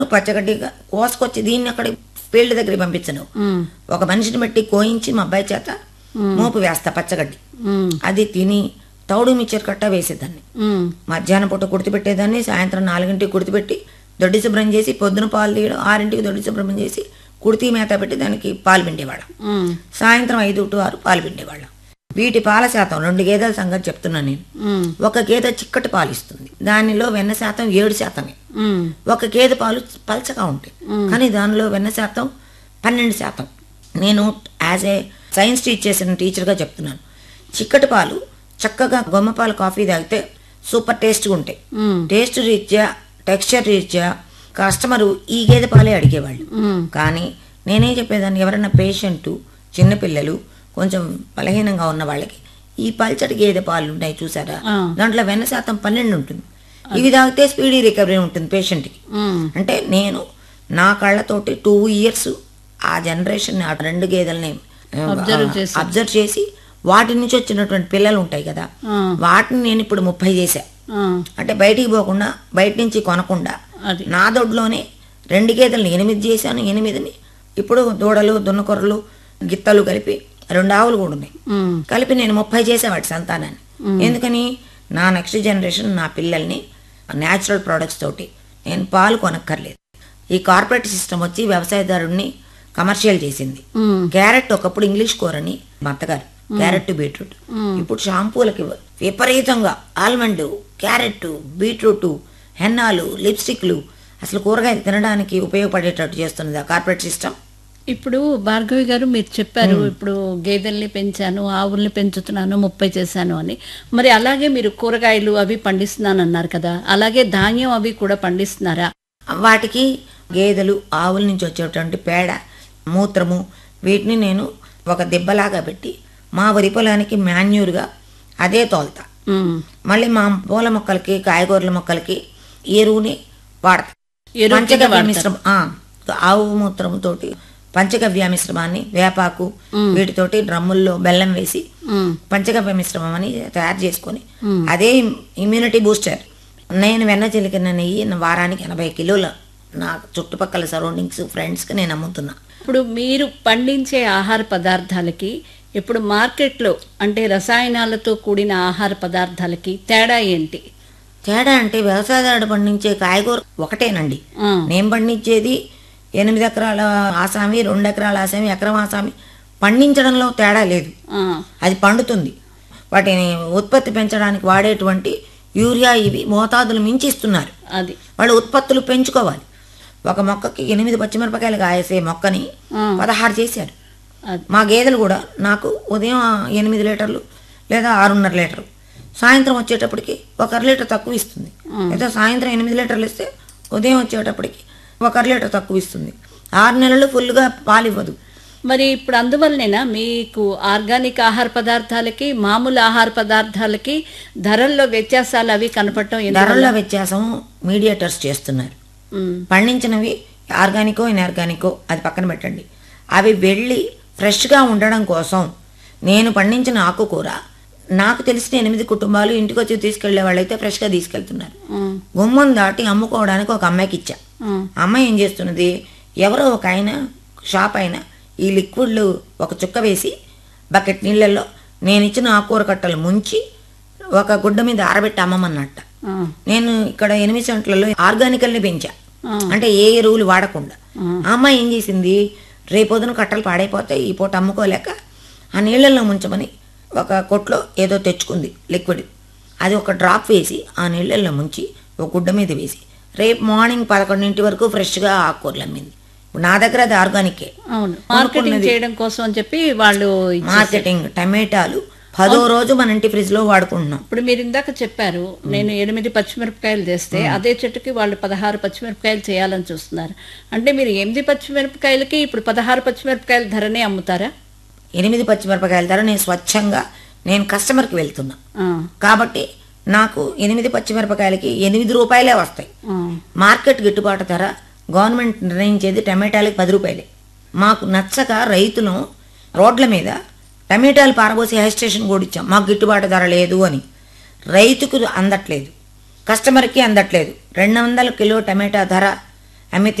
పచ్చగడ్డి కోసుకొచ్చి దీన్ని అక్కడ ఫీల్డ్ దగ్గరికి పంపించను ఉమ్, ఒక మనిషిని పెట్టి కోయించి మా అబ్బాయి చేత మోపు వేస్తా పచ్చగడ్డి ఉమ్, అది తిని తౌడు మిక్చర్ కట్ట వేసేదాన్ని ఉమ్, మధ్యాహ్నం పూట కుడితిపెట్టేదాన్ని సాయంత్రం నాలుగింటికి కుడితిపెట్టి దొడ్డి శుభ్రం చేసి పొద్దున పాలు తీయడం ఆరింటికి దొడ్డి శుభ్రం చేసి కుడితి మేత పెట్టి దానికి పాలు పిండేవాళ్ళం ఉమ్, సాయంత్రం ఐదు టు ఆరు పాలు పిండేవాళ్ళం వీటి పాల శాతం రెండు గేదెల సంగతి చెప్తున్నాను నేను ఉమ్, ఒక గేదె చిక్కటి పాలు ఇస్తుంది దానిలో వెన్న శాతం ఏడు శాతమే ఉమ్, ఒక గేదె పాలు పలచగా ఉంటాయి కానీ దానిలో వెన్న శాతం పన్నెండు శాతం నేను యాజ్ ఏ సైన్స్ టీచ్ చేసిన టీచర్గా చెప్తున్నాను చిక్కటి పాలు చక్కగా గొమ్మపాలు కాఫీ తాగితే సూపర్ టేస్ట్గా ఉంటాయి ఉమ్, టేస్ట్ రీత్యా టెక్స్చర్ రీత్యా కస్టమరు ఈ గేదె పాలే అడిగేవాళ్ళు ఉమ్, కానీ నేనేం చెప్పేదాన్ని ఎవరైనా పేషెంట్ చిన్నపిల్లలు కొంచెం బలహీనంగా ఉన్న వాళ్ళకి ఈ పల్చటి గేదె పాలు ఉన్నాయి చూసారా ఆ. దాంట్లో వెన్న శాతం పన్నెండు ఉంటుంది ఇవి తాగితే స్పీడీ రికవరీ ఉంటుంది పేషెంట్కి ఉమ్, అంటే నేను నా కళ్ళతోటి టూ ఇయర్స్ ఆ జనరేషన్ ఆ రెండు గేదెల్ని Observe చేశారు. అబ్జర్వ్ చేసి వాటి నుంచి వచ్చినటువంటి పిల్లలు ఉంటాయి కదా ఆ. వాటిని నేను ఇప్పుడు ముప్పై చేశా ఆ, అంటే బయటికి పోకుండా బయట నుంచి కొనకుండా అది నా దొడ్లోనే రెండు గేదెలను ఎనిమిది చేశాను ఎనిమిదిని ఇప్పుడు దూడలు దున్నకొర్రలు గిత్తలు కలిపి రెండు ఆవులు కూడా ఉన్నాయి ఉమ్, కలిపి నేను ముప్పై చేసేవాడి సంతానాన్ని ఎందుకని నా నెక్స్ట్ జనరేషన్ నా పిల్లల్ని న్యాచురల్ ప్రోడక్ట్స్ తోటి నేను పాలు కొనక్కర్లేదు ఈ కార్పొరేట్ సిస్టమ్ వచ్చి వ్యవసాయదారుడిని కమర్షియల్ చేసింది ఉమ్, క్యారెట్ ఒకప్పుడు ఇంగ్లీష్ కూరని మా అత్తగారు క్యారెట్ బీట్రూట్ ఇప్పుడు షాంపూలకి విపరీతంగా ఆల్మండ్ క్యారెట్ బీట్రూట్ హెన్నాలు లిప్స్టిక్లు అసలు కూరగాయలు తినడానికి ఉపయోగపడేటట్టు చేస్తున్నది ఆ కార్పొరేట్ సిస్టమ్ ఇప్పుడు భార్గవి గారు మీరు చెప్పారు ఇప్పుడు గేదెల్ని పెంచాను ఆవుల్ని పెంచుతున్నాను ముప్పై చేశాను అని మరి అలాగే మీరు కూరగాయలు అవి పండిస్తున్నాను అన్నారు కదా అలాగే ధాన్యం అవి కూడా పండిస్తున్నారా వాటికి గేదెలు ఆవుల నుంచి వచ్చేటువంటి పేడ మూత్రము వీటిని నేను ఒక దెబ్బలాగా పెట్టి మా వరి పొలానికి మాన్యూర్గా అదే తోలుతా ఉమ్, మళ్ళీ మా పూల మొక్కలకి కాయగూరల మొక్కలకి ఎరువుని వాడతా ఎరువు కింద పంచగవ్య వాడతారు. మిశ్రమం ఆ, ఆవు మూత్రంతోటి పంచగవ్య మిశ్రమాన్ని వేపాకు వీటితోటి డ్రమ్ముల్లో బెల్లం వేసి ఉమ్, పంచగవ్య మిశ్రమం అని తయారు చేసుకొని అదే ఇమ్యూనిటీ బూస్టర్ నేను వెన్న చిలికిన నెయ్యి నా వారానికి ఎనభై కిలోల నా చుట్టుపక్కల సరౌండింగ్స్ ఫ్రెండ్స్కి నేను అమ్ముతున్నా ఇప్పుడు మీరు పండించే ఆహార పదార్థాలకి ఇప్పుడు మార్కెట్లో అంటే రసాయనాలతో కూడిన ఆహార పదార్థాలకి తేడా ఏంటి తేడా అంటే వ్యవసాయదారుడు పండించే కాయగూర ఒకటేనండి ఆ, నేను పండించేది ఎనిమిది ఎకరాల ఆసామి రెండు ఎకరాల ఆసామి ఎకరం ఆసామి పండించడంలో తేడా లేదు ఆ, అది పండుతుంది వాటిని ఉత్పత్తి పెంచడానికి వాడేటువంటి యూరియా ఇవి మోతాదులు మించి ఇస్తున్నారు అది వాళ్ళు ఉత్పత్తులు పెంచుకోవాలి ఒక మొక్కకి ఎనిమిది పచ్చిమిరపకాయలు కాయేసే మొక్కని ఆ. పదహారు చేశారు అది మా గేదెలు కూడా నాకు ఉదయం ఎనిమిది లీటర్లు లేదా ఆరున్నర లీటరు సాయంత్రం వచ్చేటప్పటికి ఒక అర లీటర్ తక్కువ ఇస్తుంది లేదా సాయంత్రం ఎనిమిది లీటర్లు ఇస్తే ఉదయం వచ్చేటప్పటికి ఒక అర లీటర్ తక్కువ ఇస్తుంది ఆరు నెలలు ఫుల్గా పాలు ఇవ్వదు మరి ఇప్పుడు అందువల్లనేనా మీకు ఆర్గానిక్ ఆహార పదార్థాలకి మామూలు ఆహార పదార్థాలకి ధరల్లో వ్యత్యాసాలు అవి కనపడటం ఎందువల్ల? ధరల వ్యత్యాసం మీడియేటర్స్ చేస్తున్నారు ఉమ్, పండించినవి ఆర్గానికో ఇన్ఆర్గానికో అది పక్కన పెట్టండి అవి వెళ్ళి ఫ్రెష్గా ఉండడం కోసం నేను పండించిన ఆకుకూర నాకు తెలిసిన ఎనిమిది కుటుంబాలు ఇంటికి వచ్చి తీసుకెళ్లే వాళ్ళైతే ఫ్రెష్గా తీసుకెళ్తున్నారు ఉమ్, గుమ్మం దాటి అమ్ముకోవడానికి ఒక అమ్మాయికి ఇచ్చా ఉమ్, ఆ అమ్మాయి ఏం చేస్తున్నది ఎవరో ఒక ఆయన షాప్ ఆయన ఈ లిక్విడ్లు ఒక చుక్క వేసి బకెట్ నీళ్ళల్లో నేను ఇచ్చిన ఆకుకూర కట్టలు ముంచి ఒక గుడ్డ మీద ఆరబెట్టి అమ్మమన్నట్ట ఆ, నేను ఇక్కడ ఎనిమిది సెంట్లలో ఆర్గానికల్ని పెంచా ఆ. అంటే ఏ ఎరువులు వాడకుండా ఆ అమ్మాయి ఏం చేసింది రేపొద్దున కట్టలు పాడైపోతాయి ఈ పూట అమ్ముకోలేక ఆ నీళ్ళల్లో ముంచమని ఒక కొట్లో ఏదో తెచ్చుకుంది లిక్విడ్ అది ఒక డ్రాప్ వేసి ఆ నీళ్ళల్లో ముంచి ఒక గుడ్డ మీద వేసి రేపు మార్నింగ్ పదకొండింటి వరకు ఫ్రెష్గా ఆకుకూరలు అమ్మింది ఇప్పుడు నా దగ్గర అది ఆర్గానికే అవును మార్కెటింగ్ చేయడం కోసం అని చెప్పి వాళ్ళు ఇచ్చేసారు. మార్కెటింగ్ టమాటాలు పదో రోజు మన ఇంటి ఫ్రిడ్జ్లో వాడుకుంటున్నాం ఇప్పుడు మీరు ఇందాక చెప్పారు నేను ఎనిమిది పచ్చిమిరపకాయలు చేస్తే అదే చెట్టుకి వాళ్ళు పదహారు పచ్చిమిరపకాయలు చేయాలని చూస్తున్నారు అంటే మీరు ఎనిమిది పచ్చిమిరపకాయలకి ఇప్పుడు పదహారు పచ్చిమిరపకాయల ధరనే అమ్ముతారా ఎనిమిది పచ్చిమిరపకాయల ధర నేను స్వచ్ఛంగా నేను కస్టమర్కి వెళ్తున్నా ఆ, కాబట్టి నాకు ఎనిమిది పచ్చిమిరపకాయలకి ఎనిమిది రూపాయలే వస్తాయి ఆ, మార్కెట్ గిట్టుబాటు ధర గవర్నమెంట్ నిర్ణయించేది టమాటాలకి పది రూపాయలే మాకు నచ్చక రైతులు రోడ్ల మీద టమాటాలు పారబోసి హై స్టేషన్ కూడా ఇచ్చాం మాకు గిట్టుబాటు ధర లేదు అని రైతుకు అందట్లేదు కస్టమర్కి అందట్లేదు రెండు వందల కిలో టమాటా ధర ఆమె